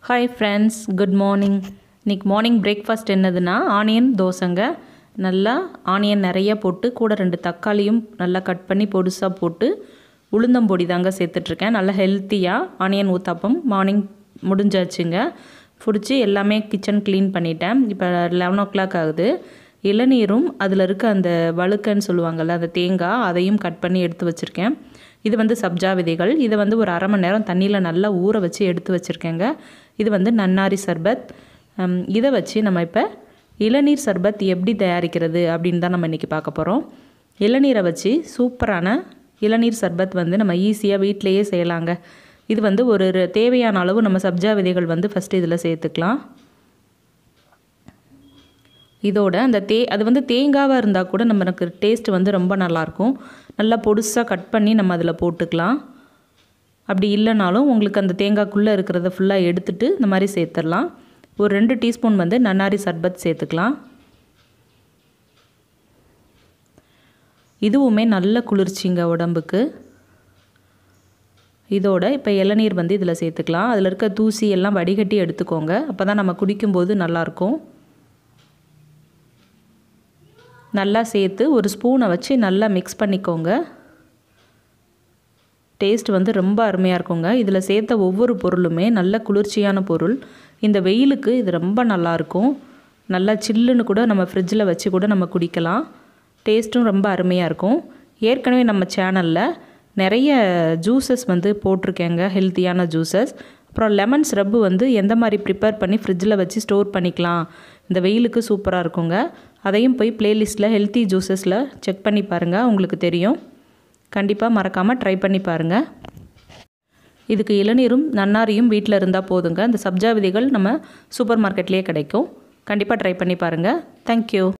hi friends good morning இன்றைக்கி morning breakfast என்னதுன்னா onion தோசைங்க நல்லா ஆனியன் நிறைய போட்டு கூட ரெண்டு தக்காளியும் நல்லா கட் பண்ணி பொடுசாக போட்டு உளுந்தம்பொடி தாங்க சேர்த்துட்ருக்கேன் நல்லா ஹெல்த்தியாக ஆனியன் ஊத்தாப்பம் மார்னிங் முடிஞ்சாச்சுங்க பிடிச்சி எல்லாமே கிச்சன் க்ளீன் பண்ணிட்டேன் இப்போ லெவன் ஓ கிளாக் ஆகுது இளநீரும் அதில் இருக்க அந்த வழுக்கன்னு சொல்லுவாங்கள்ல அந்த தேங்காய் அதையும் கட் பண்ணி எடுத்து வச்சுருக்கேன் இது வந்து சப்ஜா விதைகள் இதை வந்து ஒரு அரை மணி நேரம் தண்ணியில் நல்லா ஊற வச்சு எடுத்து வச்சுருக்கேங்க இது வந்து நன்னாரி சர்பத் ஹம், இதை வச்சு நம்ம இப்போ இளநீர் சர்பத் எப்படி தயாரிக்கிறது அப்படின்னு தான் நம்ம இன்றைக்கி பார்க்க போகிறோம் இளநீரை வச்சு சூப்பரான இளநீர் சர்பத் வந்து நம்ம ஈஸியாக வீட்டிலையே செய்யலாங்க இது வந்து ஒரு ஒரு தேவையான அளவு நம்ம சப்ஜா விதைகள் வந்து ஃபஸ்ட்டு இதில் சேர்த்துக்கலாம் இதோட அந்த தே அது வந்து தேங்காவாக இருந்தால் கூட நமக்கு டேஸ்ட் வந்து ரொம்ப நல்லாயிருக்கும் நல்லா பொடுசாக கட் பண்ணி நம்ம அதில் போட்டுக்கலாம் அப்படி இல்லைனாலும் உங்களுக்கு அந்த தேங்காய்க்குள்ளே இருக்கிறத ஃபுல்லாக எடுத்துட்டு இந்த மாதிரி சேர்த்துடலாம் ஒரு ரெண்டு டீஸ்பூன் வந்து நன்னாரி சர்பத் சேர்த்துக்கலாம் இதுவுமே நல்ல குளிர்ச்சிங்க உடம்புக்கு இதோட இப்போ இளநீர் வந்து இதில் சேர்த்துக்கலாம் அதில் இருக்க தூசி எல்லாம் வடிகட்டி எடுத்துக்கோங்க அப்போ தான் நம்ம குடிக்கும்போது நல்லாயிருக்கும் நல்லா சேர்த்து ஒரு ஸ்பூனை வச்சு நல்லா மிக்ஸ் பண்ணிக்கோங்க டேஸ்ட் வந்து ரொம்ப அருமையாக இருக்குங்க இதில் சேர்த்த ஒவ்வொரு பொருளுமே நல்ல குளிர்ச்சியான பொருள் இந்த வெயிலுக்கு இது ரொம்ப நல்லாயிருக்கும் நல்லா சில்லுன்னு கூட நம்ம ஃப்ரிட்ஜில் வச்சு கூட நம்ம குடிக்கலாம் டேஸ்ட்டும் ரொம்ப அருமையாக இருக்கும் ஏற்கனவே நம்ம சேனலில் நிறைய ஜூஸஸ் வந்து போட்டிருக்கேங்க ஹெல்த்தியான ஜூஸஸ் அப்புறம் லெமன் ஸ்ரப்பு வந்து எந்த மாதிரி ப்ரிப்பேர் பண்ணி ஃப்ரிட்ஜில் வச்சு ஸ்டோர் பண்ணிக்கலாம் இந்த வெயிலுக்கு சூப்பராக இருக்குங்க அதையும் போய் ப்ளேலிஸ்ட்டில் ஹெல்த்தி ஜூஸஸில் செக் பண்ணி பாருங்கள் உங்களுக்கு தெரியும் கண்டிப்பாக மறக்காமல் ட்ரை பண்ணி பாருங்கள் இதுக்கு இளநீரும் நன்னாரியும் வீட்டில் இருந்தால் போதுங்க இந்த சப்ஜா விதைகள் நம்ம சூப்பர் மார்க்கெட்லேயே கிடைக்கும் கண்டிப்பாக ட்ரை பண்ணி பாருங்கள் தேங்க்யூ